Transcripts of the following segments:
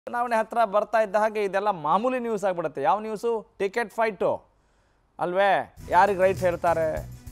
ಚುನಾವಣೆ ಹತ್ರ ಬರ್ತಾ ಇದ್ದ ಹಾಗೆ ಇದೆಲ್ಲ ಮಾಮೂಲಿ ನ್ಯೂಸ್ ಆಗಿಬಿಡುತ್ತೆ ಯಾವ ನ್ಯೂಸು ಟಿಕೆಟ್ ಫೈಟು ಅಲ್ವೇ ಯಾರಿಗೆ ರೈಟ್ ಹೇಳ್ತಾರೆ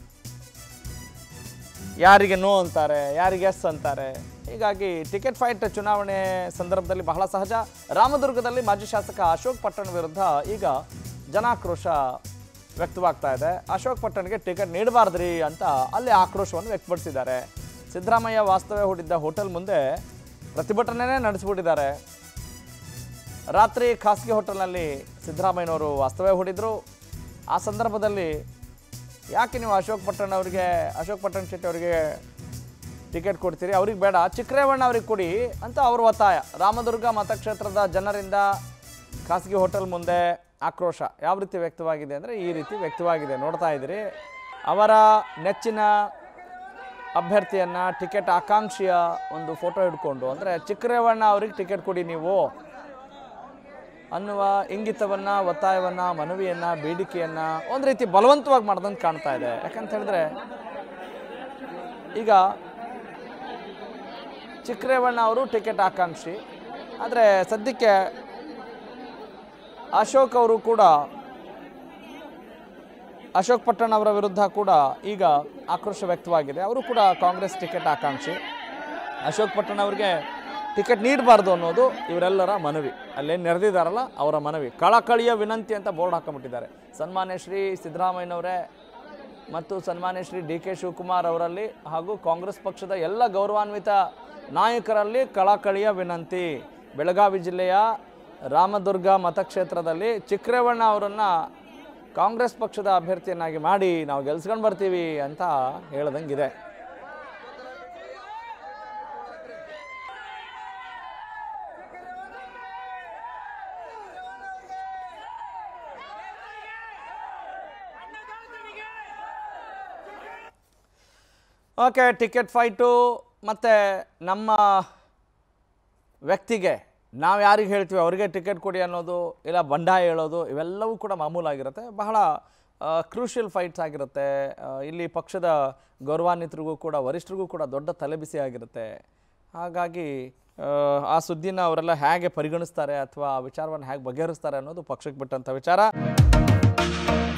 ಯಾರಿಗೆ ನೋ ಅಂತಾರೆ ಯಾರಿಗೆ ಎಸ್ ಅಂತಾರೆ ಹೀಗಾಗಿ ಟಿಕೆಟ್ ಫೈಟ್ ಚುನಾವಣೆ ಸಂದರ್ಭದಲ್ಲಿ ಬಹಳ ಸಹಜ ರಾಮದುರ್ಗದಲ್ಲಿ ಮಾಜಿ ಶಾಸಕ ಅಶೋಕ್ ಪಟ್ಟಣ್ ವಿರುದ್ಧ ಈಗ ಜನಾಕ್ರೋಶ ವ್ಯಕ್ತವಾಗ್ತಾ ಇದೆ ಅಶೋಕ್ ಪಟ್ಟಣ್ಗೆ ಟಿಕೆಟ್ ನೀಡಬಾರ್ದ್ರಿ ಅಂತ ಅಲ್ಲಿ ಆಕ್ರೋಶವನ್ನು ವ್ಯಕ್ತಪಡಿಸಿದ್ದಾರೆ ಸಿದ್ದರಾಮಯ್ಯ ವಾಸ್ತವ್ಯ ಹೂಡಿದ್ದ ಹೋಟೆಲ್ ಮುಂದೆ ಪ್ರತಿಭಟನೆನೇ ನಡೆಸಿಬಿಟ್ಟಿದ್ದಾರೆ ರಾತ್ರಿ ಖಾಸಗಿ ಹೋಟೆಲ್ನಲ್ಲಿ ಸಿದ್ದರಾಮಯ್ಯನವರು ವಾಸ್ತವ್ಯ ಹೂಡಿದ್ರು ಆ ಸಂದರ್ಭದಲ್ಲಿ ಯಾಕೆ ನೀವು ಅಶೋಕ್ ಪಟ್ಟಣ್ ಅವರಿಗೆ ಅಶೋಕ್ ಪಟ್ಟಣ್ ಶೆಟ್ಟಿ ಅವರಿಗೆ ಟಿಕೆಟ್ ಕೊಡ್ತೀರಿ ಅವ್ರಿಗೆ ಬೇಡ ಚಿಕ್ಕರೇವಣ್ಣ ಅವ್ರಿಗೆ ಕೊಡಿ ಅಂತ ಅವ್ರ ಒತ್ತಾಯ ರಾಮದುರ್ಗ ಮತಕ್ಷೇತ್ರದ ಜನರಿಂದ ಖಾಸಗಿ ಹೋಟೆಲ್ ಮುಂದೆ ಆಕ್ರೋಶ ಯಾವ ರೀತಿ ವ್ಯಕ್ತವಾಗಿದೆ ಅಂದರೆ ಈ ರೀತಿ ವ್ಯಕ್ತವಾಗಿದೆ ನೋಡ್ತಾ ಇದ್ದೀರಿ ಅವರ ನೆಚ್ಚಿನ ಅಭ್ಯರ್ಥಿಯನ್ನು ಟಿಕೆಟ್ ಆಕಾಂಕ್ಷಿಯ ಒಂದು ಫೋಟೋ ಹಿಡ್ಕೊಂಡು ಅಂದರೆ ಚಿಕ್ಕರೇವಣ್ಣ ಅವ್ರಿಗೆ ಟಿಕೆಟ್ ಕೊಡಿ ನೀವು ಅನ್ನುವ ಇಂಗಿತವನ್ನ ಒತ್ತಾಯವನ್ನ ಮನವಿಯನ್ನ ಬೇಡಿಕೆಯನ್ನ ಒಂದು ರೀತಿ ಬಲವಂತವಾಗಿ ಮಾಡ್ದಂಗೆ ಕಾಣ್ತಾ ಇದೆ ಯಾಕಂತ ಹೇಳಿದ್ರೆ ಈಗ ಚಿಕ್ಕರೇವಣ್ಣ ಅವರು ಟಿಕೆಟ್ ಆಕಾಂಕ್ಷಿ ಆದರೆ ಸದ್ಯಕ್ಕೆ ಅಶೋಕ್ ಅವರು ಕೂಡ ಅಶೋಕ್ ಪಟ್ಟಣ್ ಅವರ ವಿರುದ್ಧ ಕೂಡ ಈಗ ಆಕ್ರೋಶ ವ್ಯಕ್ತವಾಗಿದೆ ಅವರು ಕೂಡ ಕಾಂಗ್ರೆಸ್ ಟಿಕೆಟ್ ಆಕಾಂಕ್ಷಿ ಅಶೋಕ್ ಪಟ್ಟಣ್ ಅವರಿಗೆ ಟಿಕೆಟ್ ನೀಡಬಾರ್ದು ಅನ್ನೋದು ಇವರೆಲ್ಲರ ಮನವಿ ಅಲ್ಲೇನು ನೆರೆದಿದ್ದಾರಲ್ಲ ಅವರ ಮನವಿ ಕಳಕಳಿಯ ವಿನಂತಿ ಅಂತ ಬೋರ್ಡ್ ಹಾಕೊಂಡ್ಬಿಟ್ಟಿದ್ದಾರೆ ಸನ್ಮಾನ್ಯ ಶ್ರೀ ಸಿದ್ದರಾಮಯ್ಯನವರೇ ಮತ್ತು ಸನ್ಮಾನ್ಯ ಶ್ರೀ ಡಿ ಕೆ ಶಿವಕುಮಾರ್ ಅವರಲ್ಲಿ ಹಾಗೂ ಕಾಂಗ್ರೆಸ್ ಪಕ್ಷದ ಎಲ್ಲ ಗೌರವಾನ್ವಿತ ನಾಯಕರಲ್ಲಿ ಕಳಕಳಿಯ ವಿನಂತಿ ಬೆಳಗಾವಿ ಜಿಲ್ಲೆಯ ರಾಮದುರ್ಗ ಮತಕ್ಷೇತ್ರದಲ್ಲಿ ಚಿಕ್ಕರೇವಣ್ಣ ಅವರನ್ನು ಕಾಂಗ್ರೆಸ್ ಪಕ್ಷದ ಅಭ್ಯರ್ಥಿಯನ್ನಾಗಿ ಮಾಡಿ ನಾವು ಗೆಲ್ಸ್ಕೊಂಡು ಬರ್ತೀವಿ ಅಂತ ಹೇಳ್ದಂಗಿದೆ ಓಕೆ ಟಿಕೆಟ್ ಫೈಟು ಮತ್ತು ನಮ್ಮ ವ್ಯಕ್ತಿಗೆ ನಾವು ಯಾರಿಗೆ ಹೇಳ್ತೀವಿ ಅವರಿಗೆ ಟಿಕೆಟ್ ಕೊಡಿ ಅನ್ನೋದು ಇಲ್ಲ ಬಂಡಾಯ ಹೇಳೋದು ಇವೆಲ್ಲವೂ ಕೂಡ ಮಾಮೂಲಾಗಿರುತ್ತೆ ಬಹಳ ಕ್ರೂಷಿಯಲ್ ಫೈಟ್ಸ್ ಆಗಿರುತ್ತೆ ಆ, ಇಲ್ಲಿ ಪಕ್ಷದ ಗೌರವಾನ್ವಿತರಿಗೂ ಕೂಡ ವರಿಷ್ಠರಿಗೂ ಕೂಡ ದೊಡ್ಡ ತಲೆಬಿಸಿ ಆಗಿರುತ್ತೆ ಹಾಗಾಗಿ ಆ, ಆ ಸುದ್ದಿನ ಅವರೆಲ್ಲ ಹೇಗೆ ಪರಿಗಣಿಸ್ತಾರೆ ಅಥವಾ ಆ ವಿಚಾರವನ್ನು ಹೇಗೆ ಬಗೆಹರಿಸ್ತಾರೆ ಅನ್ನೋದು ಪಕ್ಷಕ್ಕೆ ಬಿಟ್ಟಂಥ ವಿಚಾರ